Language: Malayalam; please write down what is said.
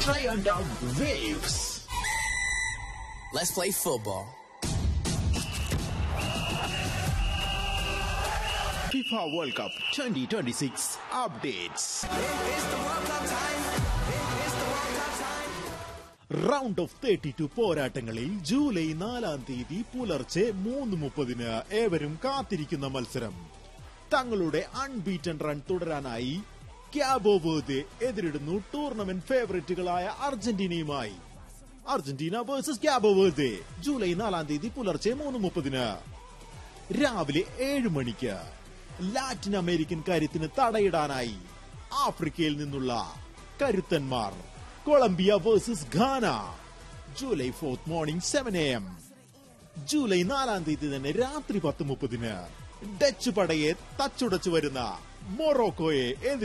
Giant of Waves. Let's play football. FIFA World Cup 2026 updates. Round of thirty two പോരാട്ടങ്ങളിൽ ജൂലൈ നാലാം തീയതി പുലർച്ചെ മൂന്ന് മുപ്പതിന് ഏവരും കാത്തിരിക്കുന്ന മത്സരം തങ്ങളുടെ അൺബീറ്റൻ റൺ തുടരാനായി ക്യാബോവേർദെ എതിരിടുന്നു ടൂർണമെന്റ് ഫേവറേറ്റുകളായ അർജന്റീനയുമായി അർജന്റീന വേഴ്സസ് ക്യാബോവേർദെ ജൂലൈ നാലാം തീയതി പുലർച്ചെ മൂന്ന് മുപ്പതിന് രാവിലെ ഏഴ് മണിക്ക് ലാറ്റിൻ അമേരിക്കൻ കാര്യത്തിന് തടയിടാനായി ആഫ്രിക്കയിൽ നിന്നുള്ള കരുത്തന്മാർ Colombia versus Ghana July fourth morning seven A M July നാലാം തീയതി തന്നെ രാത്രി പത്ത് മുപ്പതിന് ഡച്ച് പടയെ തച്ചുടച്ചു വരുന്ന മൊറോക്കോയെ എതിർ